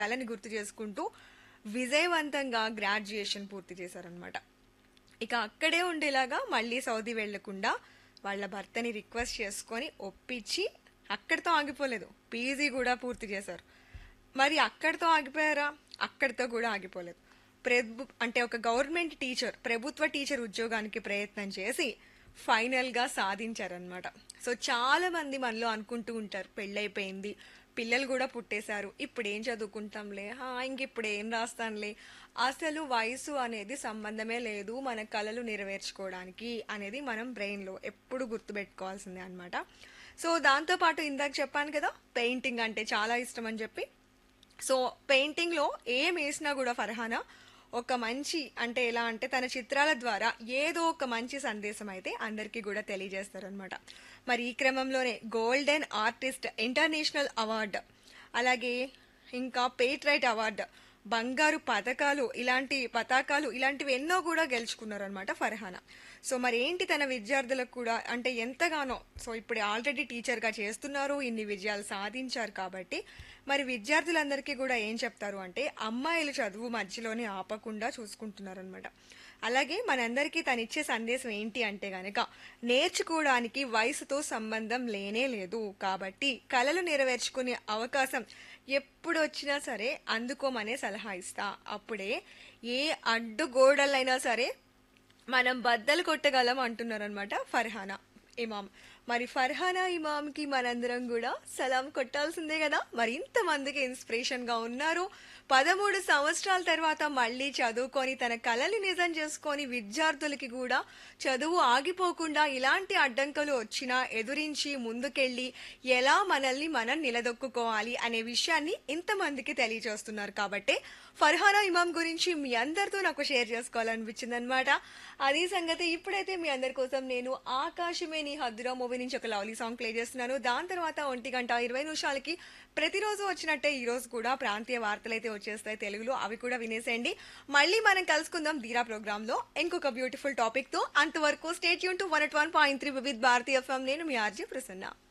కళని గుర్తు చేసుకుంటూ విజయవంతంగా గ్రాడ్యుయేషన్ పూర్తి చేశారనమాట ఇక అక్కడే ఉండేలాగా మళ్ళీ సౌదీ వెళ్లకుండా వాళ్ళ భర్తని రిక్వెస్ట్ చేసుకొని ఒప్పించి అక్కడితో ఆగిపోలేదు పీజీ కూడా పూర్తి చేశారు మరి అక్కడితో ఆగిపోయారా అక్కడితో కూడా ఆగిపోలేదు ప్రభు అంటే ఒక గవర్నమెంట్ టీచర్ ప్రభుత్వ టీచర్ ఉద్యోగానికి ప్రయత్నం చేసి ఫైనల్గా సాధించారనమాట సో చాలా మంది మనలో అనుకుంటూ ఉంటారు పెళ్ళైపోయింది పిల్లలు కూడా పుట్టేశారు ఇప్పుడు ఏం చదువుకుంటాంలే హా, ఇంక ఇప్పుడు ఏం రాస్తానులే అసలు వయసు అనేది సంబంధమే లేదు మన కళలు నెరవేర్చుకోవడానికి అనేది మనం బ్రెయిన్లో ఎప్పుడు గుర్తుపెట్టుకోవాల్సిందే అనమాట సో దాంతోపాటు ఇందాక చెప్పాను కదా పెయింటింగ్ అంటే చాలా ఇష్టం అని చెప్పి సో పెయింటింగ్లో ఏం వేసినా కూడా ఫర్హానా ఒక మంచి అంటే ఎలా అంటే తన చిత్రాల ద్వారా ఏదో ఒక మంచి సందేశం అయితే అందరికీ కూడా తెలియజేస్తారనమాట మరి ఈ క్రమంలోనే గోల్డెన్ ఆర్టిస్ట్ ఇంటర్నేషనల్ అవార్డు అలాగే ఇంకా పేట్రైట్ అవార్డు బంగారు పథకాలు ఇలాంటి పతాకాలు ఇలాంటివి ఎన్నో కూడా గెలుచుకున్నారనమాట ఫర్హానా సో మరి ఏంటి తన విద్యార్థులకు కూడా అంటే ఎంతగానో సో ఇప్పుడు ఆల్రెడీ టీచర్గా చేస్తున్నారు ఇన్ని విజయాలు సాధించారు కాబట్టి మరి విద్యార్థులందరికీ కూడా ఏం చెప్తారు అంటే అమ్మాయిలు చదువు మధ్యలోనే ఆపకుండా చూసుకుంటున్నారనమాట అలాగే మనందరికీ తను ఇచ్చే సందేశం ఏంటి అంటే గనక నేర్చుకోవడానికి వయసుతో సంబంధం లేనే లేదు కాబట్టి కళలు నెరవేర్చుకునే అవకాశం ఎప్పుడు వచ్చినా సరే అందుకోమనే సలహా ఇస్తా అప్పుడే ఏ అడ్డుగోడలైనా సరే మనం బద్దలు కొట్టగలం అంటున్నారనమాట ఫర్హానా ఇమాం మరి ఫర్హానా ఇమామ్కి మనందరం కూడా సలాం కొట్టాల్సిందే కదా మరి ఇంతమందికి ఇన్స్పిరేషన్గా ఉన్నారు పదమూడు సంవత్సరాల తర్వాత మళ్ళీ చదువుకొని తన కళని నిజం చేసుకొని విద్యార్థులకి కూడా చదువు ఆగిపోకుండా ఇలాంటి అడ్డంకులు వచ్చినా ఎదురించి ముందుకెళ్ళి ఎలా మనల్ని మనం నిలదొక్కుకోవాలి అనే విషయాన్ని ఇంతమందికి తెలియజేస్తున్నారు కాబట్టి ఫర్హానా ఇమాం గురించి మీ అందరితో నాకు షేర్ చేసుకోవాలనిపించింది అనమాట అదే సంగతి ఇప్పుడైతే మీ అందరి కోసం నేను ఆకాశమే నీ హద్దురా మూవీ నుంచి ఒక లవ్లీ సాంగ్ ప్లే చేస్తున్నాను దాని తర్వాత ఒంటి గంట ఇరవై నిమిషాలకి ప్రతిరోజు వచ్చినట్టే ఈ రోజు కూడా ప్రాంతీయ వార్తలు అయితే వచ్చేస్తాయి తెలుగులో అవి కూడా వినేసేయండి మళ్ళీ మనం కలుసుకుందాం ధీరా ప్రోగ్రామ్ లో ఇంకొక బ్యూటిఫుల్ టాపిక్ తో అంతవరకు స్టేట్ యూన్ to one one point three with Bharatiya FM నేను మీ ఆర్జీ ప్రసన్న